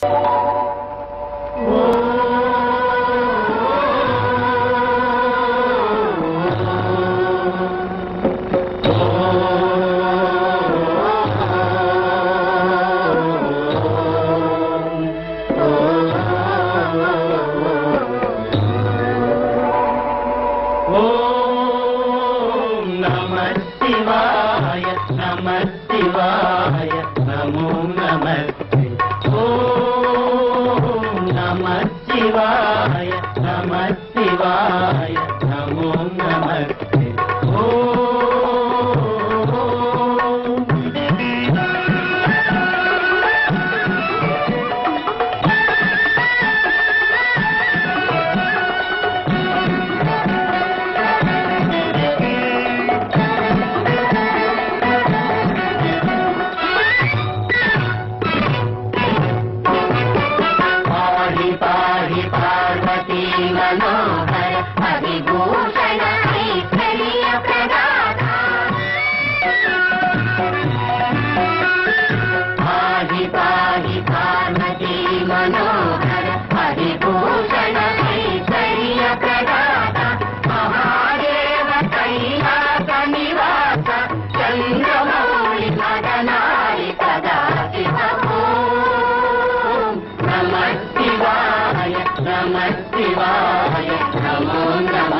ఓం నమ శివాయ నమ శివాయ నమో నమస్తే ఓం నమ శివాయ నమ శివాయ నమో నమస్తే పాహి పాహి పార్వతీ మనోహర హరిభూషణ ఐశ్వర్య ప్రదాత పాహి పాహి పార్వతీ మనోహర హరిభూషణ ఐశ్వర్య ప్రదాత మహాదేవ కైలాస నివాస చంద్రమౌళి మదనాలి సదా ఓం నమ శివాయ నమ శివాయ నమో నమ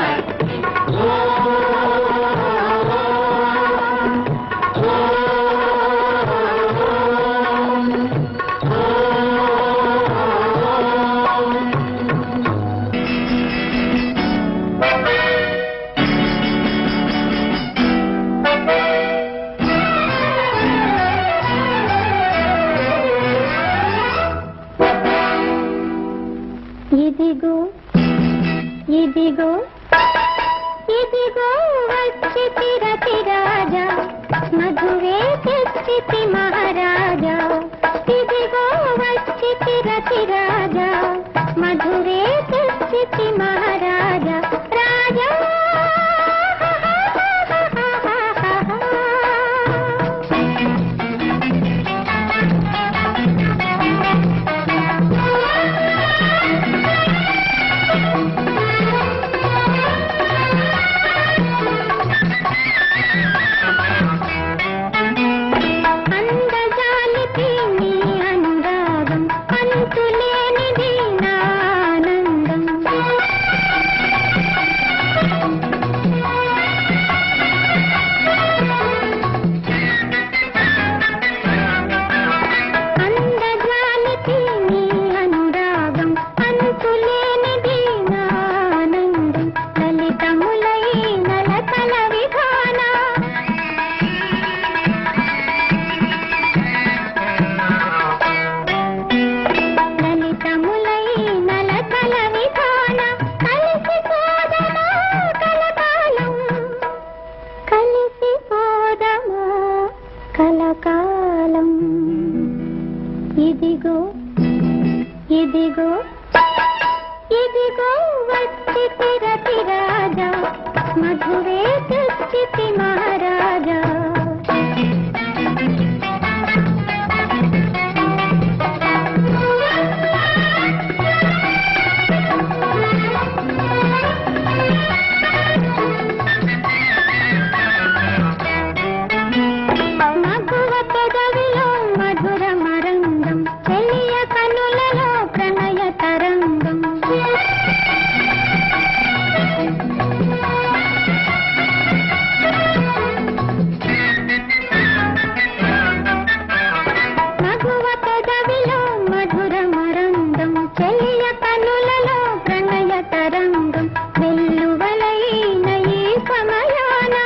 ఇదిగో ఇదిగో ఇదిగో వచ్చి తిరతి రాజా మధువే తెచ్చితి మహారాజా ఇదిగో వచ్చి తిరతి రాజా మధురే తెచ్చితి మహారాజా రాజా అందజాలికి నీ అనురాగం అంతులేనిది నా ఆనందం అందజాలికి నీ అనురాగం అంతులేనిది నా ఆనందం లలితములై నలకల విధాన లలితములై నలకల విధాన కలిసి పోదమా కలకాలం కలిసి పోదమా కలకాలం ఇదిగో ఇదిగో ఇదిగో వచ్చి తిరతి రాజా మధురే తెచ్చితి మహారాజా మగువ పెదవిలో మధుర మరంగం చెలియ కనులలో ప్రణయ తరంగం మగువ పెదవిలో మధుర మరంగం చెలియ కనులలో ప్రణయ తరంగం వెల్లువలైన ఈ సమయాన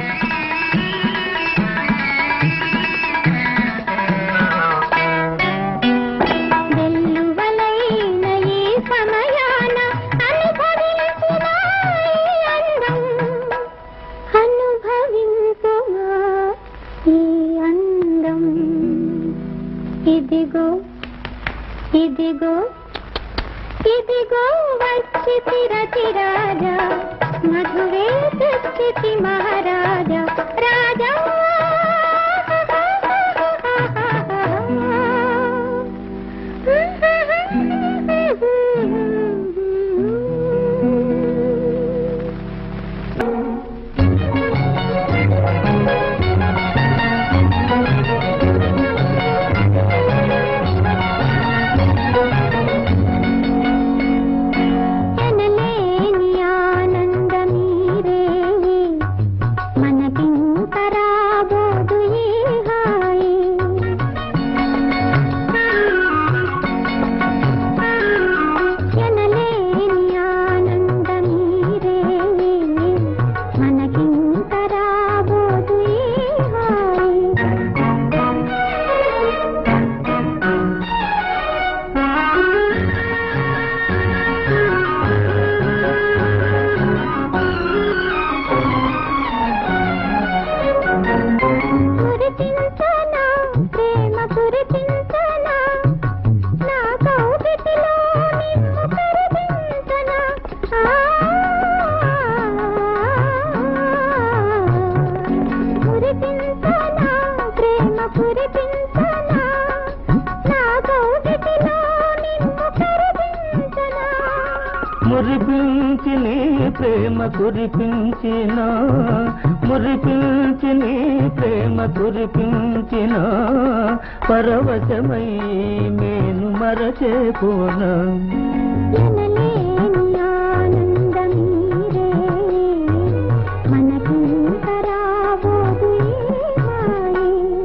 వెల్లువలైన ఈ సమయాన అనుభవించిన ఈ అందం అనుభవించుమా ఈ అందం ఇదిగో ఇదిగో ఇదిగో వచ్చి తిరతి రాజా మధువే తెచ్చితి మహారాజా రాజా Mm-hmm. కురిపించనా నా కౌగిటిలో నిన్ను కరిగించనా మురిపించి నీ ప్రేమ కురిపించిన మురిపించి నీ ప్రేమ కురిపించిన పరవశమై నేను మరచేపోనా ఎనలేని ఆనందమీరే మనకింత రాబోదు ఈ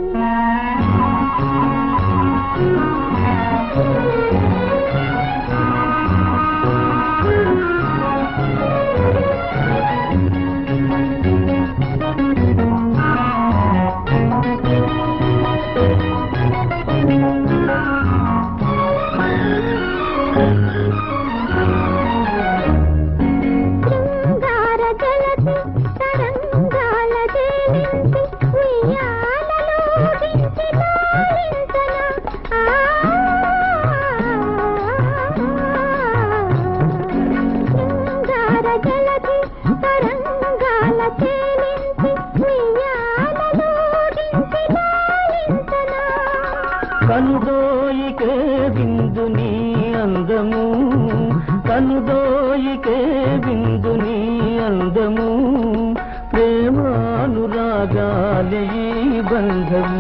శృంగార జలతి తరంగాల జేలించి ఉయ్యాలలో దించి లాలించనా శృంగార జలతి తరంగాల జేలించి ఉయ్యాలలో దించి లాలించనా కనుదోయికే విందు నీ అందము కనుదోయికే విందు నీ అందము ప్రేమానురాగాలే ఈ బంధము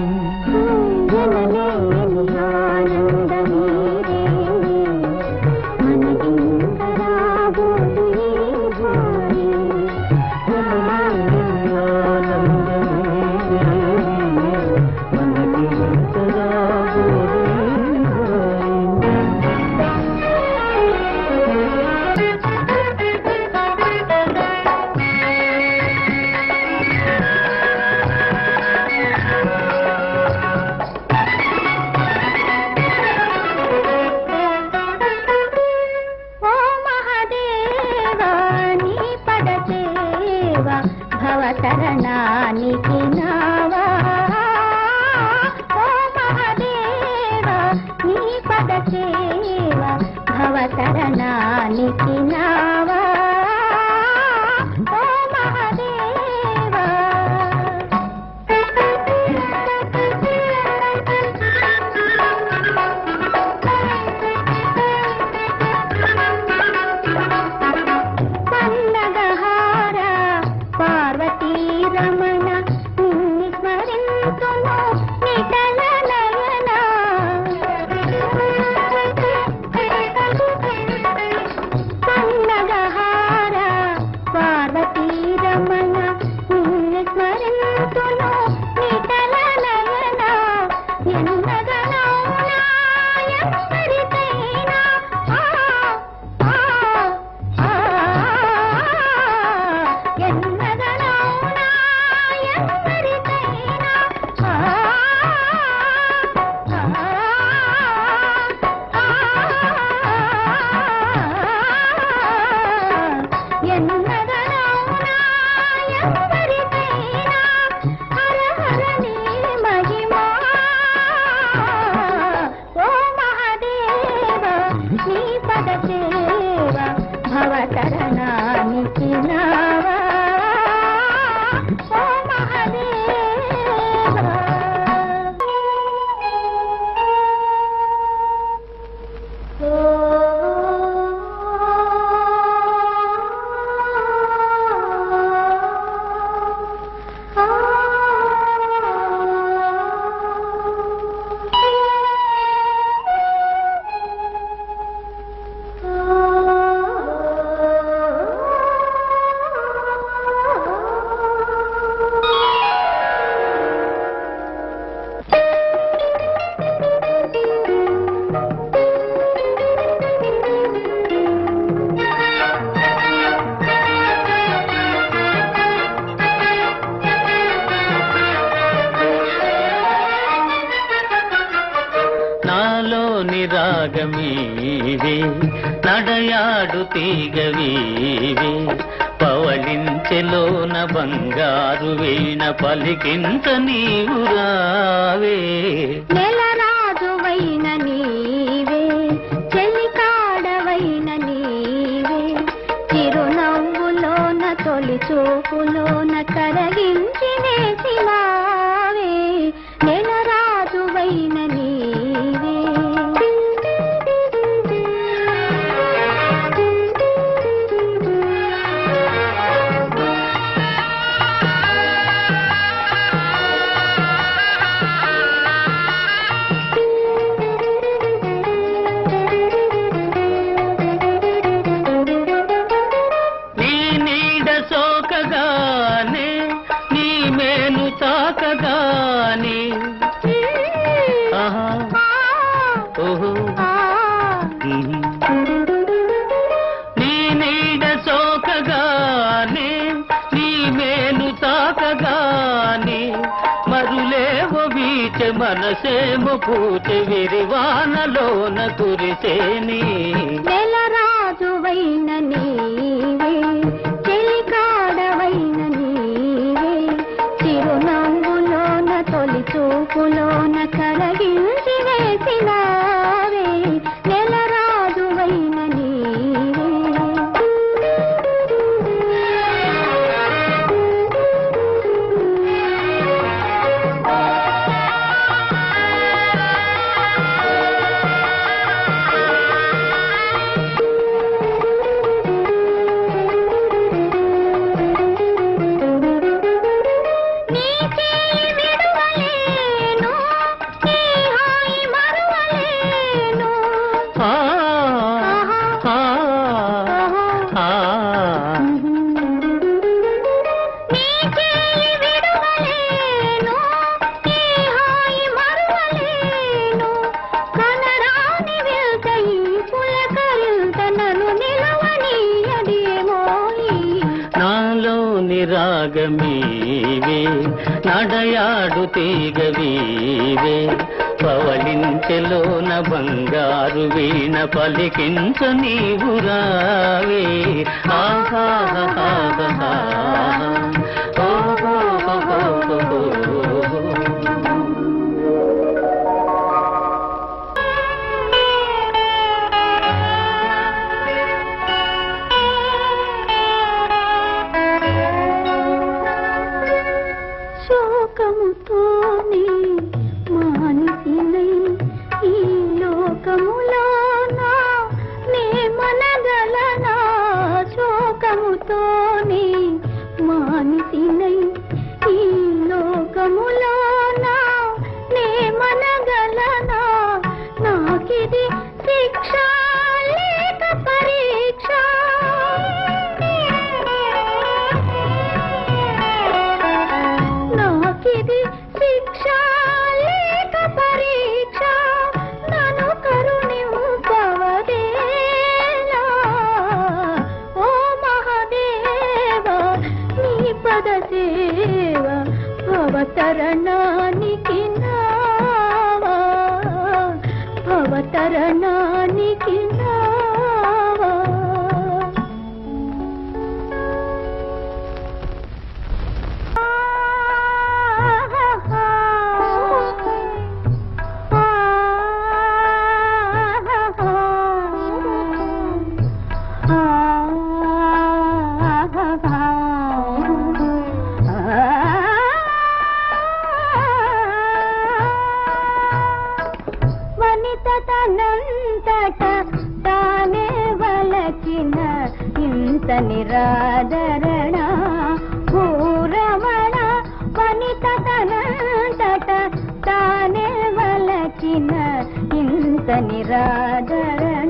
ఓ మహదేవా నీ పదసేవ భవతరణానికి నావా ఓ మహదేవా నీ పదసేవ భవతరణానికి నావా ఓ మహదేవా పన్నగహార పార్వతీ రమణ నిన్ని స్మరింతును నిటల నయన పన్నగహార పార్వతీ రమణ నిన్ని స్మరింతును నిటల నయన ఎన్నగనౌనా ఎవ్వరికైనా ఆ ఆ ఆ ఎన్నగనౌనా ఎవ్వరికైనా ఆ ఎన్నగనౌనా ఎవ్వరికైనా హర హర నీ మహిమా ఓ మహాదేవ నీ పద సేవ భవతరణానికి నావా ఓ నాలోని రాగమీవే నడయాడు తీగవీవే పవళించెలోన బంగారు వీణ పలికింత నీవు రావే నెలరాజువైన నీవే చెలికాడవైన నీవే చిరునవ్వులోన తొలి చూపులోన కరగించి నేసినావే నెలరా విరసేము పూచి విరివానలోన కురిసేని నెలరాజువైన నీవే చెలికాడవైన నీవే చిరునవ్వులోన తొలి చూపులోన కరగిల్చి వేసినావే నెలరాజువైన నీ చేయి విడువలేను నీ హాయి మరువలేను ఆ, ఆ, ఆ. నీ చేయి విడువలేను నీ హాయి మరువలేను కనరాని వెళ్త ఈ పులకరింత నన్ను నిలవనీయడేమోయి నాలోని రాగమీవే నడయాడు తీగవీవే పవలించెలోన బంగారు వీణ పలికించ నీవు రావే ఆహాహాహాహా. ఓహోహోహోహో. శోకముతోనే మానసినై ఈ లోకములోన నే మనగలనా శోకముతోనే మానసినై ఈ లోకములోన నే మనగలనా నాకిది శిక్ష లేక పరీక్ష నాకిది శిక్ష లేక పరీక్ష నన్ను కరుణింపవదేలా ఓ మహాదేవ నీ పద సేవ భవతరణానికి నావా భవతరణానికి నావా వనిత తనంతట తానే వలచిన ఇంత నిరాదరణ పూరమణ వనిత తనంతట తానే వలచిన ఇంత నిరాదరణ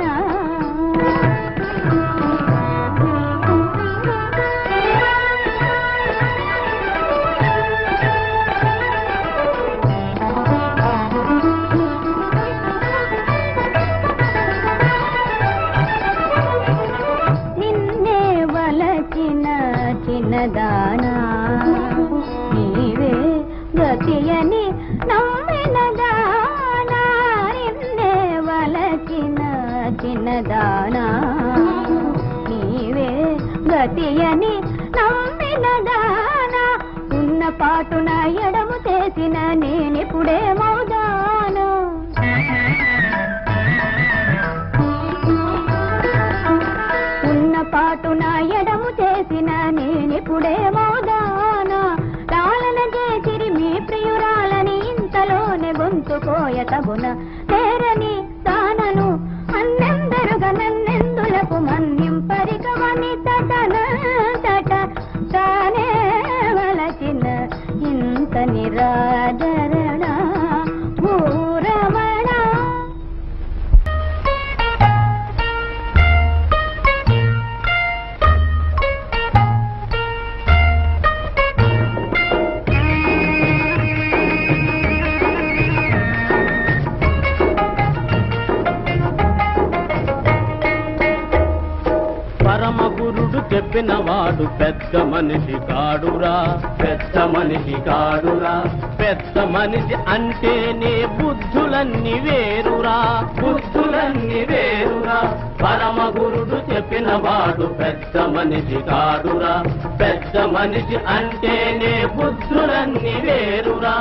నిన్నే వలచిన చిన్నదానా నీవే గతియని నమ్మిన దానా నిన్నే వలచిన చిన్నదానా నీవే గతియని నమ్మిన దానా ఉన్న పాటున ఎడము చేసిన నేనిప్పుడే మౌదాను ఉన్న పాటున ఎడము చేసిన నేనిప్పుడే మౌదానా లాలన చేసిరి మీ ప్రియురాలని ఇంతలోనే గొంతుకోయ తగున తేరని తానను అన్నెందరుగా నన్నెందులకు మన్నింపరికమని తటనంతట తానే వలచిన ఇంత నిరాదరణ భూరమణ చెప్పిన వాడు పెద్ద మనిషి కాడురా పెద్ద మనిషి కాడురా పెద్ద మనిషి అంటేనే బుద్ధులన్నీ వేరురా బుద్ధులన్నీ వేరురా పరమ గురుడు చెప్పిన వాడు పెద్ద మనిషి కాడురా పెద్ద మనిషి అంటేనే బుద్ధులన్నీ వేరురా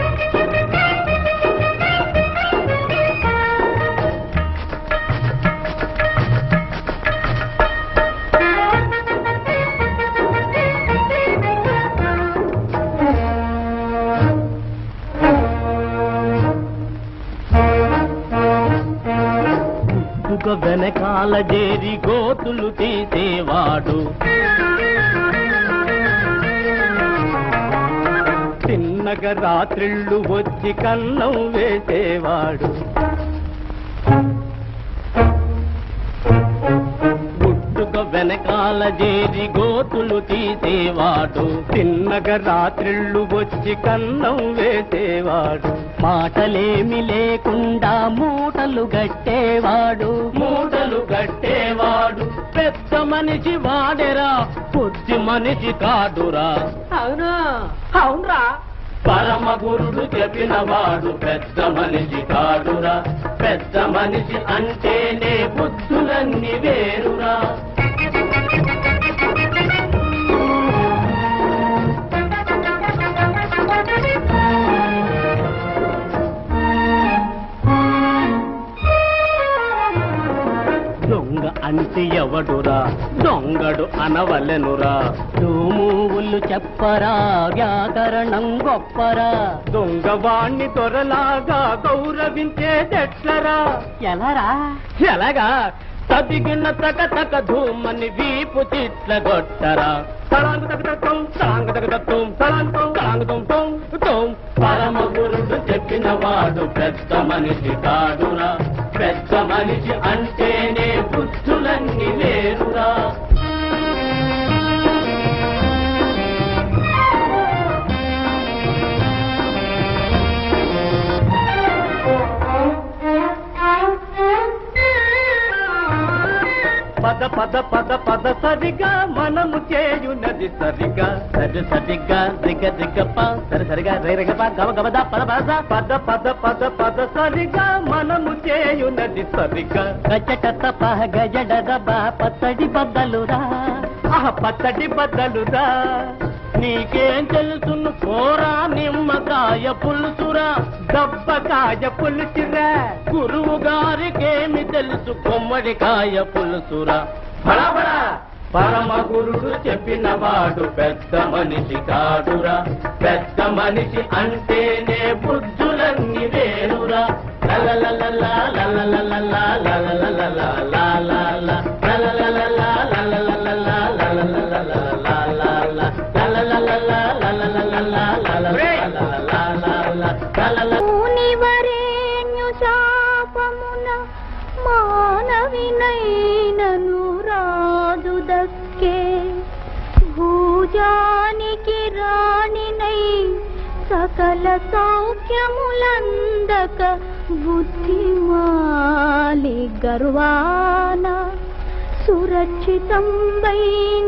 పుట్టుక వెనకాల చేరి గోతులు తీసేవాడు చిన్నగా రాత్రిళ్ళు వచ్చి కన్నం వేసేవాడు పుట్టుక వెనకాల చేరి గోతులు తీసేవాడు చిన్నగా రాత్రిళ్ళు వచ్చి కన్నం వేసేవాడు మాటలేమి లేకుండా మూటలు గట్టేవాడు మూటలు గట్టేవాడు పెద్ద మనిషి వాడెరా బుద్ధి మనిషి కాదురా అవును అవునరా పరమ గురుడు చెప్పిన వాడు పెద్ద మనిషి కాడురా పెద్ద మనిషి అంటేనే బుద్ధులన్నీ వేరురా దొంగ అంటే ఎవడురా దొంగడు అనవలెనురా దోమూవులు చెప్పరా వ్యాకరణం గొప్పరా దొంగవాణ్ణి దొరలాగా గౌరవించేదెట్లరా ఎలారా ఎలాగా తదిగిన తక తక ధూమని వీపు తిట్ల గొట్టరా తలాంగు తగ తత్వం తలాంగు తగ తత్వం తలాంగు తలాంగు తం తం తం పరమ గురుడు చెప్పిన వాడు పెద్ద మనిషి కాడురా పెద్ద మనిషి అంటేనే బుద్ధులన్నీ వేరురా పద పద పద పద సరిగా మనము చేయునది సరిగా సరి సరిగా దిగ దిగప్ప సరి సరిగా రేరగప గవ గవద పద పద పద పద పద పద సరిగా మనము చేయునది సరిగా గజట తప గజడ దబ పచ్చడి బద్దలురా ఆహ పచ్చడి బద్దలురా నీకేం తెలుసును పోరా నిమ్మకాయ పులుసురా దబ్బకాయ పులుసురా గురువు గారికేమి తెలుసు కొమ్మడికాయ పులుసురా బడబడా పరమ గురుడు చెప్పిన వాడు పెద్ద మనిషి కాడురా పెద్ద మనిషి అంటేనే బుద్ధులన్నీ వేరురా లలలలలా, లలలలలా, లలలలలా, లాలాలా, లలలలలా, లలలలలా, లలలలలా, లాలాలా, లలలలలా, లలలలలా, లలలలలా, లలలలలా. మునివరేణ్యు శాపమున మానవినైనను రాజు దక్కే భూజానికి రాణినై సకల సౌఖ్యములందక బుద్ధిమాలి గర్వాన సురక్షితంబైన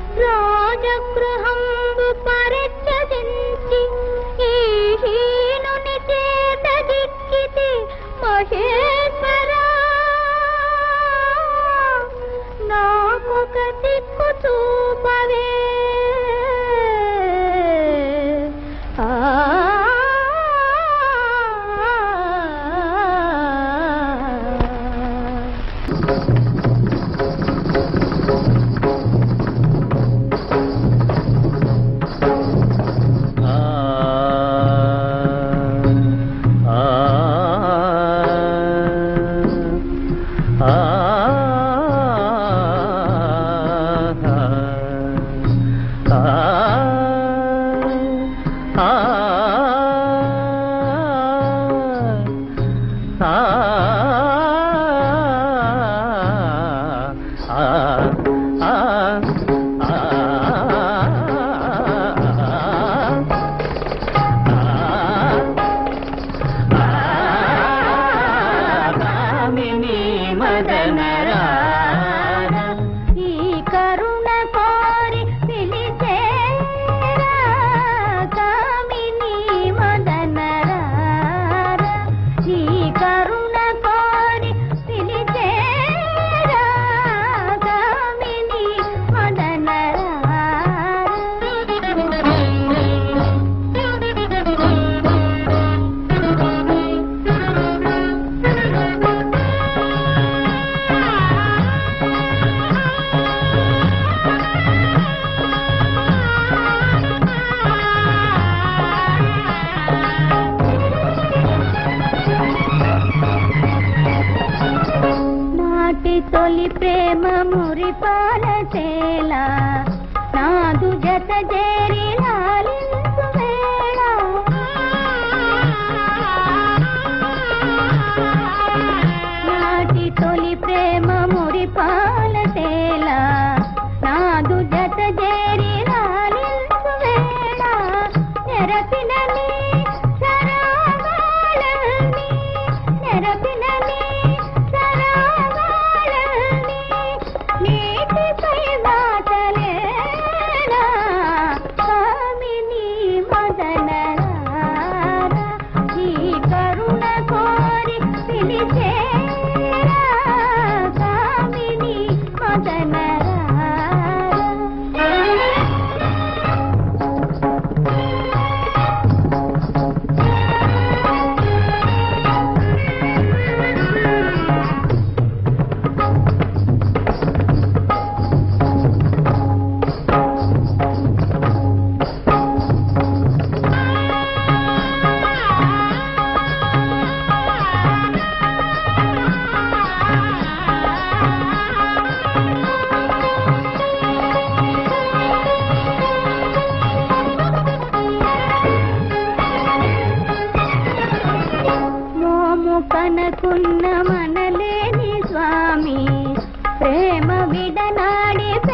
రాజగృహంబు పరిత్యజించి ఈ హీనుని చేత దిక్కితి మహేశ్వరా నాకొక దిక్కు చూపవే ఆ ఆ ఆ తొలి ప్రేమ మురిపాల చేల నాదు జత చేరి లాలించు వేళ నాటి తొలి ప్రేమ మురిపాల చేల నాదు జత చేరి లాలించు వేళ నెరపినని సరాగాలని నెరపినని సరాగాలని నీటిపై వాతలేనా కామిని మదనరారా ఈ కరుణ కోరి పిలిచేరా కామిని మదనరారా మోము కనకున్న మనలేని స్వామి ప్రేమ విడనాడి